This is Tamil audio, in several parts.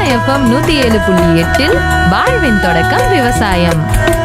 எஃப்எம் நூத்தி ஏழு புள்ளி எட்டில் வாழ்வின் தொடக்கம் விவசாயம்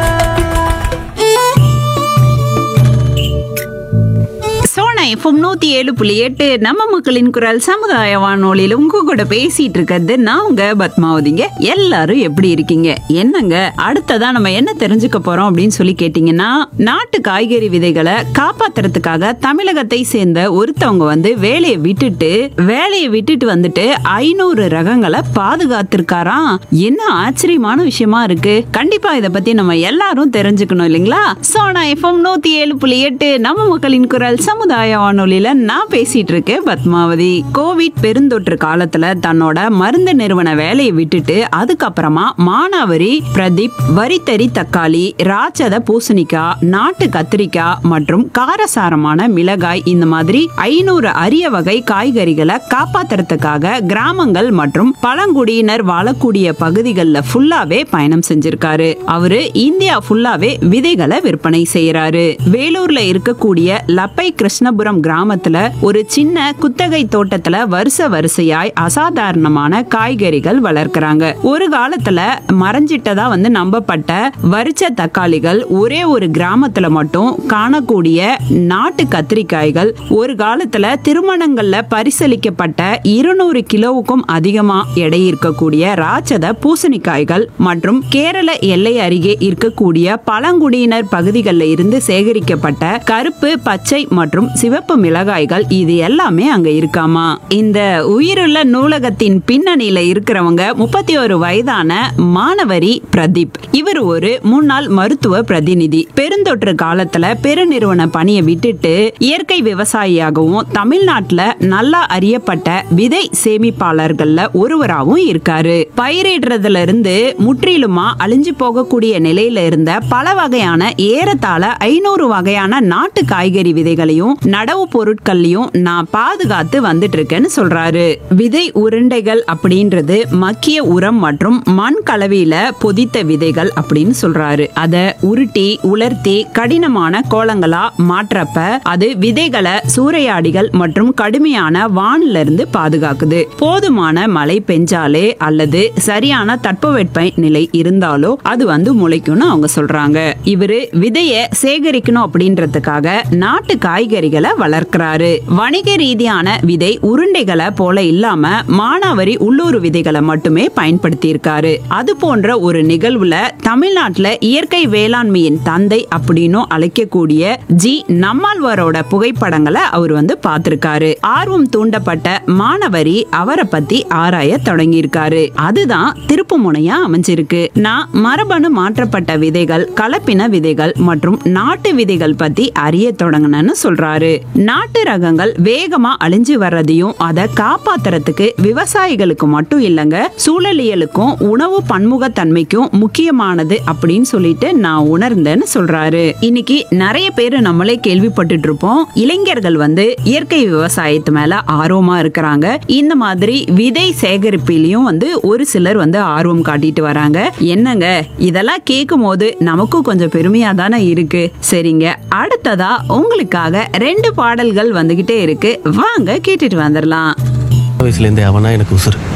சோனா எஃப்எம் நூத்தி ஏழு புள்ளி எட்டு நம்ம மக்களின் குரல் சமுதாய வானொலியில உங்க கூட பேசிட்டு இருக்கிறது நான் உங்க பத்மாவதிங்க எல்லாரும் எப்படி இருக்கீங்க என்னங்க அடுத்ததா நம்ம என்ன தெரிஞ்சுக்க போறோம் அப்படின்னு சொல்லி கேட்டீங்கன்னா நாட்டு காய்கறி விதைகளை காப்பாத்துறதுக்காக தமிழகத்தை சேர்ந்த ஒருத்தவங்க வந்து வேலையை விட்டுட்டு வேலையை விட்டுட்டு வந்துட்டு ஐநூறு ரகங்களை பாதுகாத்திருக்காராம் என்ன ஆச்சரியமான விஷயமா இருக்கு கண்டிப்பா இத பத்தி நம்ம எல்லாரும் தெரிஞ்சுக்கணும் இல்லைங்களா சோனா எஃப்எம் நூத்தி ஏழு புள்ளி எட்டு நம்ம மக்களின் குரல் சமுதாய வானொலியில நான் பேசிட்டு இருக்கேன் பத்மாவதி கோவிட் பெருந்தொற்று காலத்துல தன்னோட மருந்து நிறுவன வேலையை விட்டுட்டு அதுக்கப்புறமா மானாவரி பிரதீப் வரித்தறி தக்காளி ராட்சத பூசணிக்காய் நாட்டு கத்திரிக்காய் மற்றும் காரசாரமான மிளகாய் இந்த மாதிரி ஐநூறு அரிய வகை காய்கறிகளை காப்பாத்துறதுக்காக கிராமங்கள் மற்றும் பழங்குடியினர் வாழக்கூடிய பகுதிகளில் ஃபுல்லாவே பயணம் செஞ்சிருக்காரு அவரு இந்தியா ஃபுல்லாவே விதைகளை விற்பனை செய்யறாரு வேலூர்ல இருக்கக்கூடிய லப்பை கிருஷ்ணபுரம் கிராமத்துல ஒரு சின்ன குத்தகை தோட்டத்துல வருஷ வரிசையாய் அசாதாரணமான காய்கறிகள் வளர்க்கறாங்க ஒரு காலத்துல மறைஞ்சிட்டதா வந்து நம்பப்பட்ட வரிச்ச தக்காளிகள் ஒரே ஒரு கிராமத்துல மட்டும் காணக்கூடிய நாட்டு கத்திரிக்காய்கள் ஒரு காலத்துல திருமணங்கள்ல பரிசளிக்கப்பட்ட இருநூறு கிலோவுக்கும் அதிகமா எடை இருக்கக்கூடிய ராட்சத பூசணிக்காய்கள் மற்றும் கேரள எல்லை அருகே இருக்கக்கூடிய பழங்குடியினர் பகுதிகளில் இருந்து சேகரிக்கப்பட்ட கருப்பு பச்சை மற்றும் சிவப்பு மிளகாய்கள் இது எல்லாமே அங்க இருக்காமா இந்த உயிருள்ள நூலகத்தின் பின்னணியில இருக்கிறவங்க முப்பத்தி ஒரு வயதான மாணவரி பிரதீப் இவர் ஒரு முன்னாள் மருத்துவ பிரதிநிதி பெருந்தொற்று காலத்துல பெருநிறுவன பணியை விட்டுட்டு இயற்கை விவசாயியாகவும் தமிழ்நாட்டுல நல்லா அறியப்பட்ட விதை சேமிப்பாளர்கள்ல ஒருவராகவும் இருக்காரு பயிரிடுறதுல இருந்து முற்றிலுமா அழிஞ்சு போகக்கூடிய நிலையில இருந்த பல வகையான ஏறத்தாழ ஐநூறு வகையான நாட்டு காய்கறி விதைகளையும் நடவு பொருட்களையும் நான் பாதுகாத்து வந்துட்டு இருக்கேன்னு சொல்றாரு விதை உருண்டைகள் அப்படின்றது மக்கிய உரம் மற்றும் மண் கலவையில பொதித்த விதைகள் அப்படின்னு சொல்றாரு அத உருட்டி உலர்த்தி கடினமான கோலங்களா மாற்றப்ப அது விதைகளை சூறையாடிகள் மற்றும் கடுமையான வானில இருந்து பாதுகாக்குது போதுமான மழை பெஞ்சாலே அல்லது சரியான தட்பவெட்ப நிலை இருந்தாலோ அது வந்து முளைக்கும்னு அவங்க சொல்றாங்க இவரு விதைய சேகரிக்கணும் அப்படின்றதுக்காக நாட்டு காய்கறிகளை வளர்க்கிறாரு வணிக ரீதியான விதை உருண்டைகளை போல இல்லாம மானாவரி உள்ளூர் விதைகளை மட்டுமே பயன்படுத்தி இருக்காரு அது போன்ற ஒரு நிகழ்வுல தமிழ்நாட்டுல இயற்கை வேளாண்மையின் தந்தை அப்படின்னும் அழைக்கக்கூடிய ஜி நம்மாழ்வாரோட புகைப்படங்களை அவர் வந்து பார்த்திருக்காரு ஆர்வம் தூண்டப்பட்ட மாணவரி அவரை பத்தி ஆராய தொடங்கியிருக்காரு அதுதான் திருப்பு முனையா அமைஞ்சிருக்கு நான் மரபணு மாற்றப்பட்ட விதைகள் கலப்பின விதைகள் மற்றும் நாட்டு விதைகள் பத்தி அறிய தொடங்கினேன்னு சொல்றாரு நாட்டு ரகங்கள் வேகமா அழிஞ்சு வர்றதையும் அதை காப்பாத்துறதுக்கு விவசாயிகளுக்கு மட்டும் இல்லைங்க சூழலியலுக்கும் உணவு பன்முகத்தன்மைக்கும் முக்கியமானது அப்படின்னு சொல்லிட்டு நான் உணர்ந்தேன்னு சொல்றாரு இன்னைக்கு நிறைய பேர் நம்மளே கேள்விப்பட்டுட்டு இருப்போம் இளைஞர்கள் வந்து இயற்கை விவசாயத்து மேல ஆர்வமா இருக்கிறாங்க இந்த மாதிரி விதை சேகரிப்பிலையும் வந்து ஒரு சிலர் வந்து ஆர்வம் காட்டிட்டு வராங்க என்னங்க இதெல்லாம் கேட்கும் போது நமக்கும் கொஞ்சம் பெருமையா தானே இருக்கு சரிங்க அடுத்ததா உங்களுக்காக ரெண்டு பாடல்கள் வந்துகிட்டே இருக்கு வாங்க கேட்டுட்டு வந்துடலாம் வயசுலேருந்தே அவனா எனக்கு உசுறு